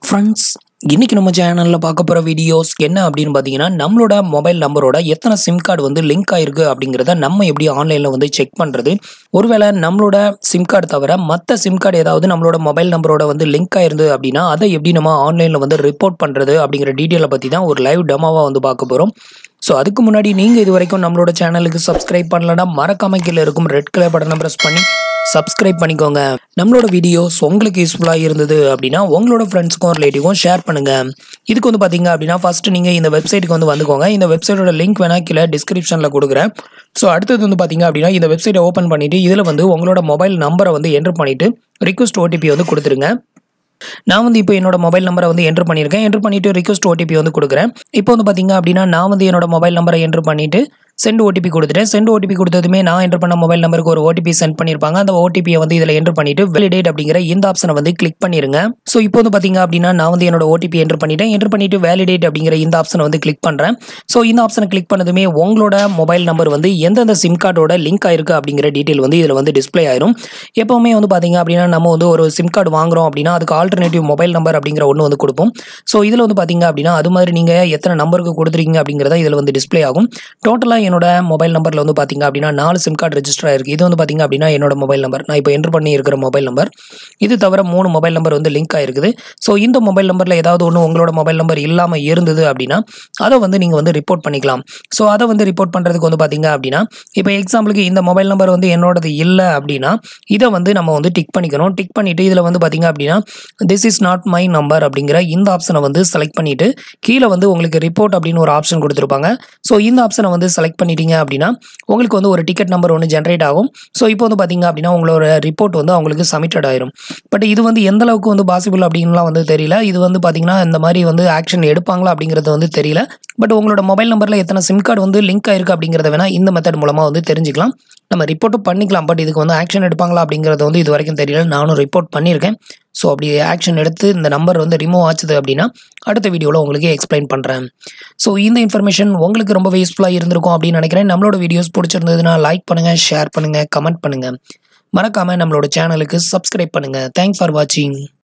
friends இன்னைக்கு நம்ம சேனலில் பார்க்க போகிற வீடியோஸ் என்ன அப்படின்னு பார்த்தீங்கன்னா நம்மளோட மொபைல் நம்பரோட எத்தனை சிம் கார்டு வந்து லிங்க் ஆயிருக்கு அப்படிங்கிறத நம்ம எப்படி ஆன்லைனில் வந்து செக் பண்ணுறது ஒருவேளை நம்மளோட சிம் கார்டு தவிர மற்ற சிம் கார்டு ஏதாவது நம்மளோட மொபைல் நம்பரோட வந்து லிங்க் ஆயிருந்து அப்படின்னா அதை எப்படி நம்ம ஆன்லைனில் வந்து ரிப்போர்ட் பண்ணுறது அப்படிங்கிற டீட்டெயிலை பற்றி தான் ஒரு லைவ் டெமோவாக வந்து பார்க்க போகிறோம் ஸோ அதுக்கு முன்னாடி நீங்கள் இது வரைக்கும் நம்மளோட சேனலுக்கு சப்ஸ்கிரைப் பண்ணலன்னா மறக்காம கீழே இருக்கும் ரெட் கலர் பட்டனை ப்ரெஸ் பண்ணி சப்ஸ்கிரைப் பண்ணிக்கோங்க நம்மளோட வீடியோஸ் உங்களுக்கு யூஸ்ஃபுல்லாக இருந்தது அப்படின்னா உங்களோட ஃப்ரெண்ட்ஸுக்கும் ரிலேட்டிவ்க்கும் ஷேர் பண்ணுங்க இதுக்கு வந்து பார்த்தீங்க அப்படின்னா ஃபர்ஸ்ட் நீங்கள் இந்த வெப்சைட்டுக்கு வந்து வந்துக்கோங்க இந்த வெப்சைட்டோட லிங்க் வேணா கீழே டிஸ்கிரிப்ஷனில் கொடுக்குறேன் ஸோ அடுத்தது வந்து பார்த்தீங்க அப்படின்னா இந்த வெப்சைட்டை ஓப்பன் பண்ணிட்டு இதில் வந்து உங்களோட மொபைல் நம்பரை வந்து என்டர் பண்ணிட்டு ரிக்வஸ்ட் ஓடிபி வந்து கொடுத்துருங்க நான் வந்து இப்போ என்னோட மொபைல் நம்பரை வந்து என்டர் பண்ணியிருக்கேன் என்டர் பண்ணிட்டு ரிக்வஸ்ட் ஓடிபி வந்து கொடுக்குறேன் இப்போ வந்து பார்த்தீங்க அப்படின்னா நான் வந்து என்னோட மொபைல் நம்பரை என்டர் பண்ணிட்டு சென்ட் ஓடிபி கொடுத்துட்டேன் சென்ட் ஓடிபி கொடுத்ததுமே நான் என்டர் பண்ண மொபைல் நம்பருக்கு ஒரு ஓடிபி சென்ட் பண்ணியிருப்பாங்க அந்த ஓடிபியை வந்து இதில் என்டர் பண்ணிட்டு வேலிடேட் அப்படிங்கிற இந்த ஆப்ஷனை வந்து கிளிக் பண்ணிருங்க ஸோ இப்போ வந்து பார்த்தீங்க அப்படின்னா நான் வந்து என்னோட ஓடிபி என்டர் பண்ணிட்டேன் என்டர் பண்ணிட்டு வேலிடேட் அப்படிங்கிற இந்த ஆப்ஷனை வந்து கிளிக் பண்ணுறேன் ஸோ இந்த ஆப்ஷனை கிளிக் பண்ணதுமே உங்களோட மொபைல் நம்பர் வந்து எந்தெந்த சிம் கார்டோட லிங்க் ஆயிருக்கு அப்படிங்கிற டீட்டெயில் வந்து இதில் வந்து டிஸ்ப்ளே ஆயிரும் எப்போவுமே வந்து பார்த்தீங்க அப்படின்னா நம்ம வந்து ஒரு சிம் கார்டு வாங்குறோம் அப்படின்னா அதுக்கு ஆல்டர்னேட்டிவ் மொபைல் நம்பர் அப்படிங்கிற ஒன்று வந்து கொடுப்போம் ஸோ இதில் வந்து பார்த்தீங்க அப்படின்னா அது மாதிரி நீங்கள் எத்தனை நம்பருக்கு கொடுத்துருக்கீங்க அப்படிங்கிறத இதில் வந்து டிஸ்ப்ளே ஆகும் டோட்டலாக என்னோட மொபைல் நம்பரில் வந்து பார்த்தீங்க அப்படின்னா நாலு சிம் கார்டு ரெஜிஸ்டர் ஆயிருக்கு இது வந்து பார்த்தீங்க அப்படின்னா என்னோட மொபைல் நம்பர் நான் இப்போ என்டர் பண்ணி இருக்கிற மொபைல் நம்பர் இது தவிர மூணு மொபைல் நம்பர் வந்து லிங்க் ஆயிருக்குது ஸோ இந்த மொபைல் நம்பரில் ஏதாவது ஒன்று உங்களோட மொபைல் நம்பர் இல்லாமல் இருந்தது அப்படின்னா அதை வந்து நீங்கள் வந்து ரிப்போர்ட் பண்ணிக்கலாம் ஸோ அதை வந்து ரிப்போர்ட் பண்ணுறதுக்கு வந்து பார்த்தீங்க அப்படின்னா இப்போ எக்ஸாம்பிளுக்கு இந்த மொபைல் நம்பர் வந்து என்னோடது இல்லை அப்படின்னா இதை வந்து நம்ம வந்து டிக் பண்ணிக்கணும் டிக் பண்ணிவிட்டு இதில் வந்து பார்த்தீங்க அப்படின்னா this is not my number அப்படிங்கிற இந்த ஆப்ஷனை வந்து செலக்ட் பண்ணிவிட்டு கீழே வந்து உங்களுக்கு ரிப்போர்ட் அப்படின்னு ஒரு ஆப்ஷன் கொடுத்துருப்பாங்க ஸோ இந்த ஆப்ஷனை வந்து செலக்ட் பண்ணிட்டீங்க அப்படின்னா உங்களுக்கு வந்து ஒரு டிக்கெட் நம்பர் ஒன்று ஜென்ரேட் ஆகும் ஸோ இப்போ வந்து பார்த்தீங்க அப்படின்னா உங்களோட ரிப்போர்ட் வந்து அவங்களுக்கு சப்மிட்டட் ஆயிரும் பட் இது வந்து எந்த அளவுக்கு வந்து பாசிபிள் அப்படின்லாம் வந்து தெரியல இது வந்து பார்த்தீங்கன்னா இந்த மாதிரி வந்து ஆக்ஷன் எடுப்பாங்களா அப்படிங்கிறது வந்து தெரியல பட் உங்களோட மொபைல் நம்பரில் எத்தனை சிம் கார்டு வந்து லிங்க் ஆயிருக்கு அப்படிங்கிறத வேணால் இந்த மெத்தட் மூலமாக வந்து தெரிஞ்சுக்கலாம் நம்ம ரிப்போர்ட்டும் பண்ணிக்கலாம் பட் இதுக்கு வந்து ஆக்ஷன் எடுப்பாங்களா அப்படிங்கிறது வந்து இது வரைக்கும் தெரியல நானும் ரிப்போர்ட் பண்ணியிருக்கேன் ஸோ அப்படி ஆக்ஷன் எடுத்து இந்த நம்பர் வந்து ரிமூவ் ஆச்சுது அப்படின்னா அடுத்த வீடியோவில் உங்களுக்கு எக்ஸ்பிளைன் பண்ணுறேன் ஸோ இந்த இன்ஃபர்மேஷன் உங்களுக்கு ரொம்ப யூஸ்ஃபுல்லாக இருந்திருக்கும் அப்படின்னு நினைக்கிறேன் நம்மளோட வீடியோஸ் பிடிச்சிருந்ததுன்னா லைக் பண்ணுங்கள் ஷேர் பண்ணுங்கள் கமெண்ட் பண்ணுங்கள் மறக்காமல் நம்மளோட சேனலுக்கு சப்ஸ்கிரைப் பண்ணுங்கள் தேங்க்ஸ் ஃபார் வாட்சிங்